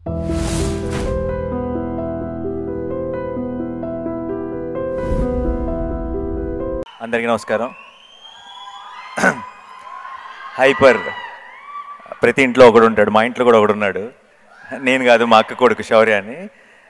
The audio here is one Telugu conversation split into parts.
అందరికీ నమస్కారం హైపర్ ప్రతి ఇంట్లో ఒకడు ఉంటాడు మా ఇంట్లో కూడా ఒకడు ఉన్నాడు నేను కాదు మా అక్క కొడుకు శౌర్య అని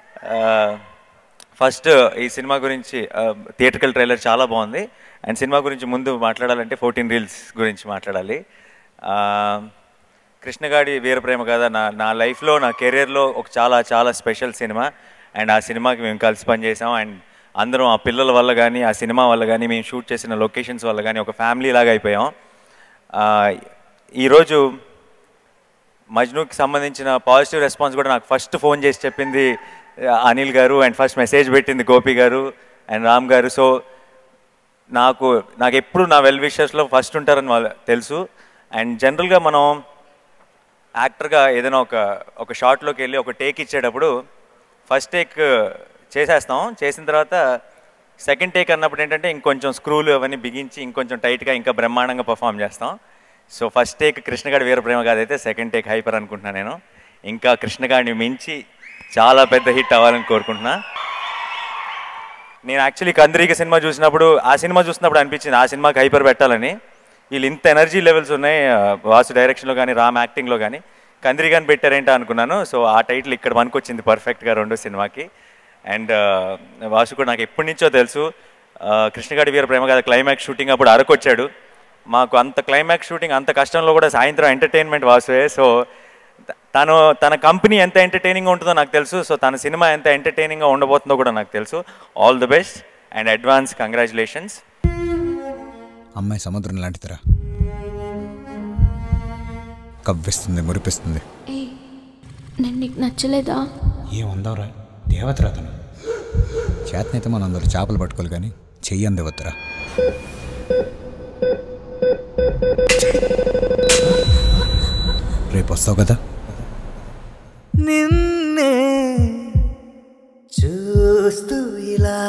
ఫస్ట్ ఈ సినిమా గురించి థియేటర్కల్ ట్రైలర్ చాలా బాగుంది అండ్ సినిమా గురించి ముందు మాట్లాడాలంటే ఫోర్టీన్ రీల్స్ గురించి మాట్లాడాలి ఆ, కృష్ణగాడి వీరప్రేమ కథ నా నా లైఫ్లో నా కెరీర్లో ఒక చాలా చాలా స్పెషల్ సినిమా అండ్ ఆ సినిమాకి మేము కలిసి పనిచేసాం అండ్ అందరం ఆ పిల్లల వల్ల కానీ ఆ సినిమా వల్ల కానీ మేము షూట్ చేసిన లొకేషన్స్ వల్ల కానీ ఒక ఫ్యామిలీ లాగా అయిపోయాం ఆ, ఈరోజు మజ్నూకి సంబంధించిన పాజిటివ్ రెస్పాన్స్ కూడా నాకు ఫస్ట్ ఫోన్ చేసి చెప్పింది ఆ, అనిల్ గారు అండ్ ఫస్ట్ మెసేజ్ పెట్టింది గోపి గారు అండ్ రామ్ గారు సో నాకు నాకు ఎప్పుడు నా వెల్ విషర్స్లో ఫస్ట్ ఉంటారని వాళ్ళు తెలుసు అండ్ జనరల్గా మనం యాక్టర్గా ఏదైనా ఒక ఒక షార్ట్లోకి వెళ్ళి ఒక టేక్ ఇచ్చేటప్పుడు ఫస్ట్ టేక్ చేసేస్తాం చేసిన తర్వాత సెకండ్ టేక్ అన్నప్పుడు ఏంటంటే ఇంకొంచెం స్క్రూలు అవన్నీ బిగించి ఇంకొంచెం టైట్గా ఇంకా బ్రహ్మాండంగా పర్ఫామ్ చేస్తాం సో ఫస్ట్ టేక్ కృష్ణగాడి వీరప్రేమ కాదైతే సెకండ్ టేక్ హైపర్ అనుకుంటున్నాను నేను ఇంకా కృష్ణగాడిని మించి చాలా పెద్ద హిట్ అవ్వాలని కోరుకుంటున్నా నేను యాక్చువల్లీ కందిరీక సినిమా చూసినప్పుడు ఆ సినిమా చూసినప్పుడు అనిపించింది ఆ సినిమాకి హైపర్ పెట్టాలని వీళ్ళు ఇంత ఎనర్జీ లెవెల్స్ ఉన్నాయి ఆ, వాసు డైరెక్షన్లో కానీ రామ్ యాక్టింగ్లో కానీ కందిరి కానీ పెట్టారేంటా అనుకున్నాను సో ఆ టైటిల్ ఇక్కడ పనికొచ్చింది పర్ఫెక్ట్గా రెండో సినిమాకి అండ్ వాసు కూడా నాకు ఎప్పటి నుంచో తెలుసు ఆ, కృష్ణగాడి వీర ప్రేమ కథ క్లైమాక్స్ షూటింగ్ అప్పుడు అరకు వచ్చాడు మాకు అంత క్లైమాక్స్ షూటింగ్ అంత కష్టంలో కూడా సాయంత్రం ఎంటర్టైన్మెంట్ వాసువే సో త- తను తన కంపెనీ ఎంత ఎంటర్టైనింగ్గా ఉంటుందో నాకు తెలుసు సో తన సినిమా ఎంత ఎంటర్టైనింగ్గా ఉండబోతుందో కూడా నాకు తెలుసు all the best and advance congratulations అమ్మాయి సముద్రం లాంటిదిరా కవ్విస్తుంది మురిపిస్తుంది ఏ నేను నీకు నచ్చలేదా ఏముందవరా దేవతరా తను చేతనైతే మనం అందరూ చేపలు పట్టుకోవాలి కానీ చెయ్యి అందివద్దురా రేపు వస్తావు కదా నిన్నే చూస్తూ ఇలా